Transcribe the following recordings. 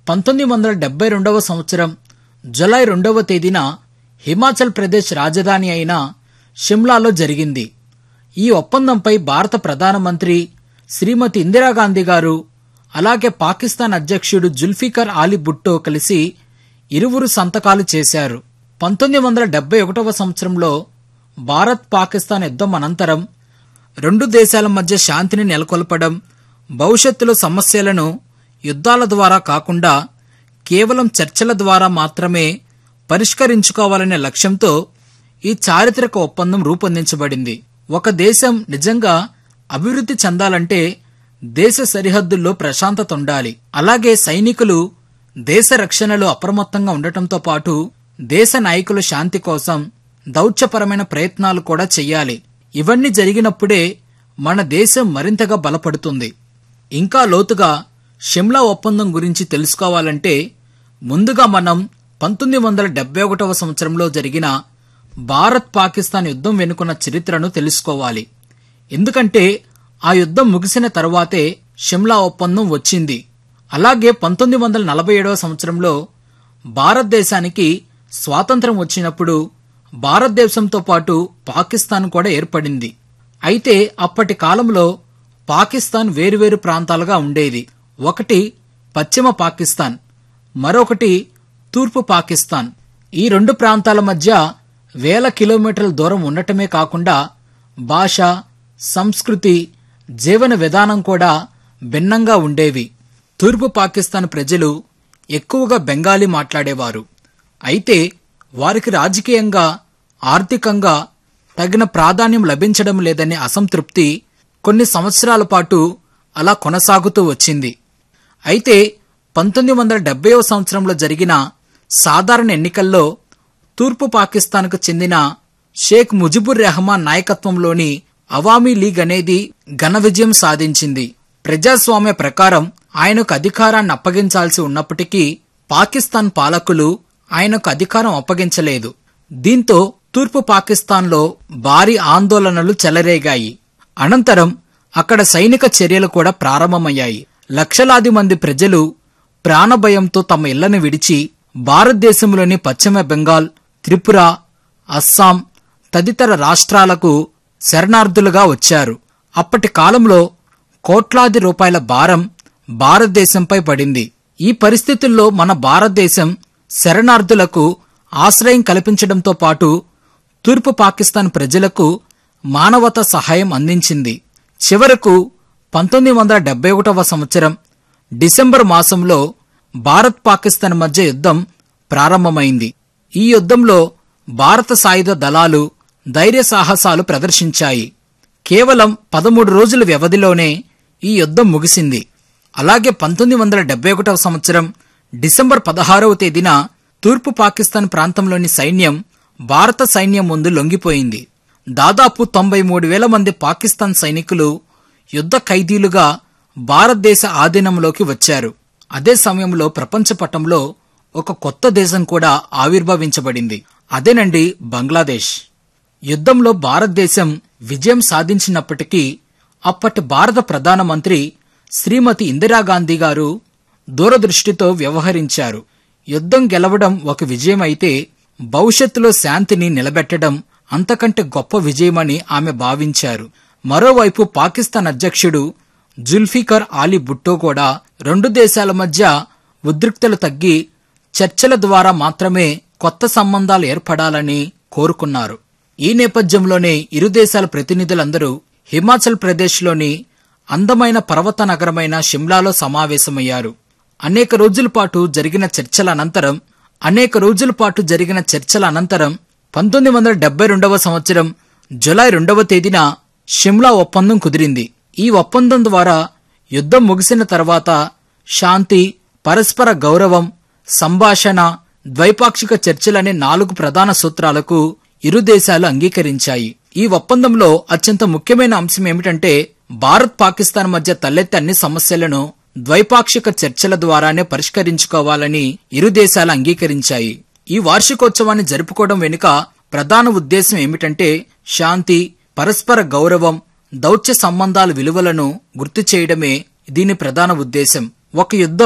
పంతొమ్మిది వందల డెబ్బై రెండవ సంవత్సరం జులై రెండవ తేదీన హిమాచల్ ప్రదేశ్ రాజధాని అయిన షిమ్లాలో జరిగింది ఈ ఒప్పందంపై భారత ప్రధానమంత్రి శ్రీమతి ఇందిరాగాంధీ గారు అలాగే పాకిస్తాన్ అధ్యక్షుడు జుల్ఫికర్ ఆలీ భుట్టో కలిసి ఇరువురు సంతకాలు చేశారు పంతొమ్మిది వందల డెబ్బై ఒకటవ సంవత్సరంలో భారత్ పాకిస్తాన్ యుద్ధం అనంతరం రెండు దేశాల మధ్య శాంతిని నెలకొల్పడం భవిష్యత్తులో సమస్యలను యుద్ధాల ద్వారా కాకుండా కేవలం చర్చల ద్వారా మాత్రమే పరిష్కరించుకోవాలనే లక్ష్యంతో ఈ చారిత్రక ఒప్పందం రూపొందించబడింది ఒక దేశం నిజంగా అభివృద్ధి చెందాలంటే దేశ సరిహద్దుల్లో ప్రశాంతత ఉండాలి అలాగే సైనికులు దేశ రక్షణలో అప్రమత్తంగా ఉండటంతో పాటు దేశ నాయకుల శాంతి కోసం దౌత్యపరమైన ప్రయత్నాలు కూడా చెయ్యాలి ఇవన్నీ జరిగినప్పుడే మన దేశం మరింతగా బలపడుతుంది ఇంకా లోతుగా షిమ్లా ఒప్పందం గురించి తెలుసుకోవాలంటే ముందుగా మనం పంతొమ్మిది వందల డెబ్బై ఒకటవ సంవత్సరంలో జరిగిన భారత్ పాకిస్తాన్ యుద్ధం వెనుకున్న చరిత్రను తెలుసుకోవాలి ఎందుకంటే ఆ యుద్ధం ముగిసిన తరువాతే షిమ్లా ఒప్పందం వచ్చింది అలాగే పంతొమ్మిది వందల నలభై ఏడవ సంవత్సరంలో భారతదేశానికి స్వాతంత్రం వచ్చినప్పుడు భారతదేశంతో పాటు పాకిస్తాన్ కూడా ఏర్పడింది అయితే అప్పటి కాలంలో పాకిస్తాన్ వేరువేరు ప్రాంతాలుగా ఉండేది ఒకటి పశ్చిమ పాకిస్తాన్ మరొకటి తూర్పు పాకిస్తాన్ ఈ రెండు ప్రాంతాల మధ్య వేల కిలోమీటర్ల దూరం ఉండటమే కాకుండా భాష సంస్కృతి జీవన విధానం కూడా భిన్నంగా ఉండేవి తూర్పు పాకిస్తాన్ ప్రజలు ఎక్కువగా బెంగాలీ మాట్లాడేవారు అయితే వారికి రాజకీయంగా ఆర్థికంగా తగిన ప్రాధాన్యం లభించడం లేదనే అసంతృప్తి కొన్ని సంవత్సరాల పాటు అలా కొనసాగుతూ వచ్చింది అయితే పంతొమ్మిది వందల డెబ్బైవ సంవత్సరంలో జరిగిన సాధారణ ఎన్నికల్లో తూర్పు పాకిస్తాన్కు చెందిన షేక్ ముజిబుర్ రెహమాన్ నాయకత్వంలోని అవామీ లీగ్ అనేది ఘన విజయం సాధించింది ప్రజాస్వామ్య ప్రకారం ఆయనకు అధికారాన్ని అప్పగించాల్సి ఉన్నప్పటికీ పాకిస్తాన్ పాలకులు ఆయనకు అధికారం అప్పగించలేదు దీంతో తూర్పు పాకిస్తాన్లో భారీ ఆందోళనలు చెలరేగాయి అనంతరం అక్కడ సైనిక చర్యలు కూడా ప్రారంభమయ్యాయి లక్షలాది మంది ప్రజలు ప్రాణభయంతో తమ ఇళ్లను విడిచి భారతదేశంలోని పశ్చిమ బెంగాల్ త్రిపుర అస్సాం తదితర రాష్ట్రాలకు శరణార్థులుగా వచ్చారు అప్పటి కాలంలో కోట్లాది రూపాయల భారం భారతదేశంపై పడింది ఈ పరిస్థితుల్లో మన భారతదేశం శరణార్థులకు ఆశ్రయం కల్పించడంతో పాటు తూర్పు పాకిస్తాన్ ప్రజలకు మానవత సహాయం అందించింది చివరకు పంతొమ్మిది వందల డెబ్బై ఒకటవ సంవత్సరం డిసెంబర్ మాసంలో భారత్ పాకిస్తాన్ మధ్య యుద్ధం ప్రారంభమైంది ఈ యుద్ధంలో భారత సాయుధ దళాలు ధైర్య సాహసాలు ప్రదర్శించాయి కేవలం పదమూడు రోజుల వ్యవధిలోనే ఈ యుద్ధం ముగిసింది అలాగే పంతొమ్మిది వందల డెబ్బై ఒకటవ సంవత్సరం డిసెంబర్ పదహారవ తేదీన తూర్పు పాకిస్తాన్ ప్రాంతంలోని సైన్యం భారత సైన్యం ముందు లొంగిపోయింది దాదాపు తొంభై మూడు వేల మంది పాకిస్తాన్ సైనికులు యుద్ధ ఖైదీలుగా భారతదేశ ఆధీనంలోకి వచ్చారు అదే సమయంలో ప్రపంచ పటంలో ఒక కొత్త దేశం కూడా ఆవిర్భవించబడింది అదేనండి బంగ్లాదేశ్ యుద్ధంలో భారతదేశం విజయం సాధించినప్పటికీ అప్పటి భారత ప్రధానమంత్రి శ్రీమతి ఇందిరాగాంధీ గారు దూరదృష్టితో వ్యవహరించారు యుద్ధం గెలవడం ఒక విజయం అయితే భవిష్యత్తులో శాంతిని నిలబెట్టడం అంతకంటే గొప్ప విజయమని ఆమె భావించారు మరోవైపు పాకిస్తాన్ అధ్యక్షుడు జుల్ఫికర్ ఆలీ భుట్టో కూడా రెండు దేశాల మధ్య ఉద్రిక్తలు తగ్గి చర్చల ద్వారా మాత్రమే కొత్త సంబంధాలు ఏర్పడాలని కోరుకున్నారు ఈ నేపథ్యంలోనే ఇరు దేశాల ప్రతినిధులందరూ హిమాచల్ ప్రదేశ్లోని అందమైన పర్వత నగరమైన షిమ్లాలో సమావేశమయ్యారు అనేక రోజుల పాటు జరిగిన చర్చల అనంతరం అనేక రోజుల పాటు జరిగిన చర్చల అనంతరం పంతొమ్మిది వందల డెబ్బై రెండవ సంవత్సరం జులై రెండవ తేదీన షిమ్లా ఒప్పందం కుదిరింది ఈ ఒప్పందం ద్వారా యుద్ధం ముగిసిన తర్వాత శాంతి పరస్పర గౌరవం సంభాషణ ద్వైపాక్షిక చర్చలనే నాలుగు ప్రధాన సూత్రాలకు ఇరు దేశాలు అంగీకరించాయి ఈ ఒప్పందంలో అత్యంత ముఖ్యమైన అంశం ఏమిటంటే భారత్ పాకిస్తాన్ మధ్య తలెత్తే అన్ని సమస్యలను ద్వైపాక్షిక చర్చల ద్వారానే పరిష్కరించుకోవాలని ఇరు దేశాలు అంగీకరించాయి ఈ వార్షికోత్సవాన్ని జరుపుకోవడం వెనుక ప్రధాన ఉద్దేశం ఏమిటంటే శాంతి పరస్పర గౌరవం దౌత్య సంబంధాల విలువలను గుర్తు చేయడమే దీని ప్రధాన ఉద్దేశం ఒక యుద్ధం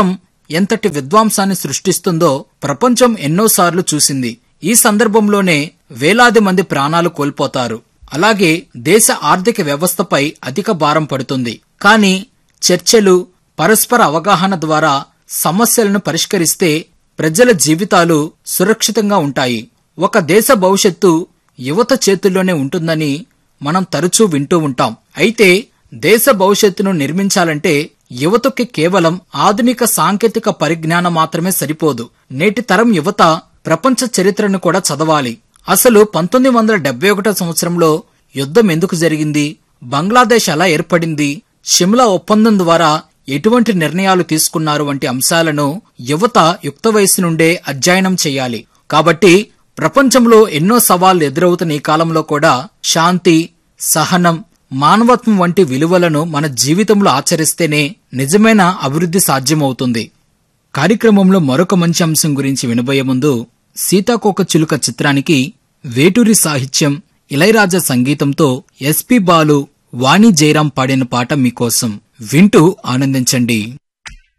ఎంతటి విద్వాంసాన్ని సృష్టిస్తుందో ప్రపంచం ఎన్నోసార్లు చూసింది ఈ సందర్భంలోనే వేలాది మంది ప్రాణాలు కోల్పోతారు అలాగే దేశ ఆర్థిక వ్యవస్థపై అధిక భారం పడుతుంది కానీ చర్చలు పరస్పర అవగాహన ద్వారా సమస్యలను పరిష్కరిస్తే ప్రజల జీవితాలు సురక్షితంగా ఉంటాయి ఒక దేశ భవిష్యత్తు యువత చేతుల్లోనే ఉంటుందని మనం తరచూ వింటూ ఉంటాం అయితే దేశ భవిష్యత్తును నిర్మించాలంటే యువతకి కేవలం ఆధునిక సాంకేతిక పరిజ్ఞానం మాత్రమే సరిపోదు నేటి తరం యువత ప్రపంచ చరిత్రను కూడా చదవాలి అసలు పంతొమ్మిది వందల డెబ్బై ఒకటో సంవత్సరంలో యుద్ధం ఎందుకు జరిగింది బంగ్లాదేశ్ ఎలా ఏర్పడింది షిమ్లా ఒప్పందం ద్వారా ఎటువంటి నిర్ణయాలు తీసుకున్నారు వంటి అంశాలను యువత యుక్త వయసు నుండే అధ్యయనం చేయాలి కాబట్టి ప్రపంచంలో ఎన్నో సవాళ్లు ఎదురవుతున్న ఈ కాలంలో కూడా శాంతి సహనం మానవత్వం వంటి విలువలను మన జీవితంలో ఆచరిస్తేనే నిజమైన అభివృద్ధి సాధ్యమవుతుంది కార్యక్రమంలో మరొక మంచి అంశం గురించి వినబోయే ముందు సీతాకోక చిలుక చిత్రానికి వేటూరి సాహిత్యం ఇళయరాజా సంగీతంతో ఎస్పి బాలు వాణి జయరాం పాడిన పాట మీకోసం వింటూ ఆనందించండి